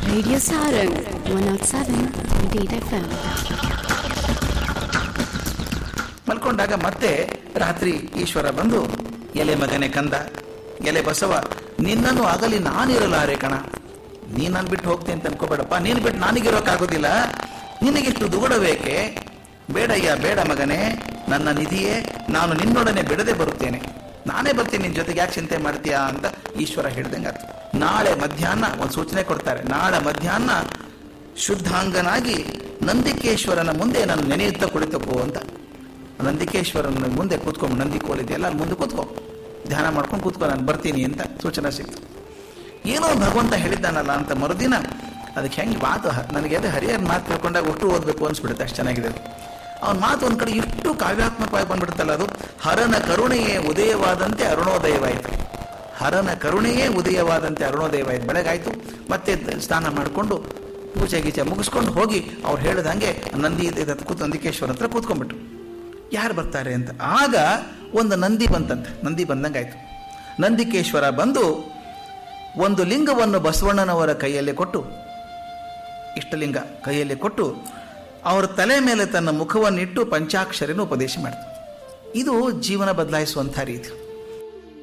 Radio Sarang 107.8 FM. ಮಲ್ಕೊಂಡಾಗ ಮತ್ತೆ ರಾತ್ರಿ ಈಶ್ವರ ಬಂದು ಎಲೆ ಮಗನೆ ಕಂದ ಎಲೆ ಬಸವ ನಿನ್ನನ್ನು ಆಗಲಿ ನಾನಿರಲಾರೆ ಕಣ ನೀ ನಾನು ಬಿಟ್ಟು ಹೋಗ್ತೀನಿ ಅಂತ ಅನ್ಕೋಬೇಡಪ್ಪ ನೀನು ಬಿಟ್ಟು ನಾನಿಗಿರೋಕ್ಕಾಗೋದಿಲ್ಲ ನಿನಗಿಷ್ಟು ದುಗುಡ ಬೇಕೆ ಬೇಡಯ್ಯ ಬೇಡ ಮಗನೇ ನನ್ನ ನಿಧಿಯೇ ನಾನು ನಿನ್ನೊಡನೆ ಬಿಡದೆ ಬರುತ್ತೇನೆ ನಾನೇ ಬರ್ತೀನಿ ನಿನ್ನ ಜೊತೆಗೆ ಯಾಕೆ ಚಿಂತೆ ಮಾಡ್ತೀಯಾ ಅಂತ ಈಶ್ವರ ಹೇಳ್ದಂಗಾಯ್ತು ನಾಳೆ ಮಧ್ಯಾಹ್ನ ಒಂದು ಸೂಚನೆ ಕೊಡ್ತಾರೆ ನಾಳೆ ಮಧ್ಯಾಹ್ನ ಶುದ್ಧಾಂಗನಾಗಿ ನಂದಿಕೇಶ್ವರನ ಮುಂದೆ ನಾನು ನೆನೆಯುತ್ತಾ ಕುಳಿತುಕೋ ಅಂತ ನಂದಿಕೇಶ್ವರನ ಮುಂದೆ ಕೂತ್ಕೊಂಡು ನಂದಿ ಕೋಲಿದೆಯಲ್ಲ ಅಲ್ಲಿ ಮುಂದೆ ಕೂತ್ಕೋ ಧ್ಯಾನ ಮಾಡ್ಕೊಂಡು ಕೂತ್ಕೋ ನಾನು ಬರ್ತೀನಿ ಅಂತ ಸೂಚನೆ ಸಿಕ್ತು ಏನೋ ಭಗವಂತ ಹೇಳಿದ್ದಾನಲ್ಲ ಅಂತ ಮರುದಿನ ಅದಕ್ಕೆ ಹೆಂಗೆ ಮಾತು ಹ- ನನಗೆ ಅದೇ ಹರಿಹರ ಮಾತು ತಿಳ್ಕೊಂಡಾಗ ಒಟ್ಟು ಓದಬೇಕು ಅನ್ಸ್ಬಿಡುತ್ತೆ ಅಷ್ಟು ಚೆನ್ನಾಗಿದೆ ಅದು ಅವನ ಮಾತು ಒಂದು ಕಡೆ ಇಷ್ಟು ಕಾವ್ಯಾತ್ಮಕವಾಗಿ ಬಂದ್ಬಿಡುತ್ತಲ್ಲ ಅದು ಹರನ ಕರುಣೆಯೇ ಉದಯವಾದಂತೆ ಅರುಣೋದಯವಾಯಿತು ಹರನ ಕರುಣೆಯೇ ಉದಯವಾದಂತೆ ಅರುಣೋದಯವಾಯಿತು ಬೆಳಗಾಯಿತು ಮತ್ತೆ ದ- ಸ್ನಾನ ಮಾಡಿಕೊಂಡು ಪೂಜೆ ಗೀಜೆ ಮುಗಿಸ್ಕೊಂಡು ಹೋಗಿ ಅವ್ರು ಹೇಳಿದಂಗೆ ನಂದಿ ಇದೆ ಅಂತ ಕೂತು ನಂದಿಕೇಶ್ವರ ಹತ್ರ ಕೂತ್ಕೊಂಡ್ಬಿಟ್ರು ಯಾರು ಬರ್ತಾರೆ ಅಂತ ಆಗ ಒಂದು ನಂದಿ ಬಂತಂತೆ ನಂದಿ ಬಂದಂಗಾಯ್ತು ನಂದಿಕೇಶ್ವರ ಬಂದು ಒಂದು ಲಿಂಗವನ್ನು ಬಸವಣ್ಣನವರ ಕೈಯಲ್ಲಿ ಕೊಟ್ಟು ಇಷ್ಟಲಿಂಗ ಕೈಯಲ್ಲಿ ಕೊಟ್ಟು ಅವರ ತಲೆ ಮೇಲೆ ತನ್ನ ಮುಖವನ್ನಿಟ್ಟು ಪಂಚಾಕ್ಷರಿನ ಉಪದೇಶ ಮಾಡ್ತು ಇದು ಜೀವನ ಬದಲಾಯಿಸುವಂಥ ರೀತಿ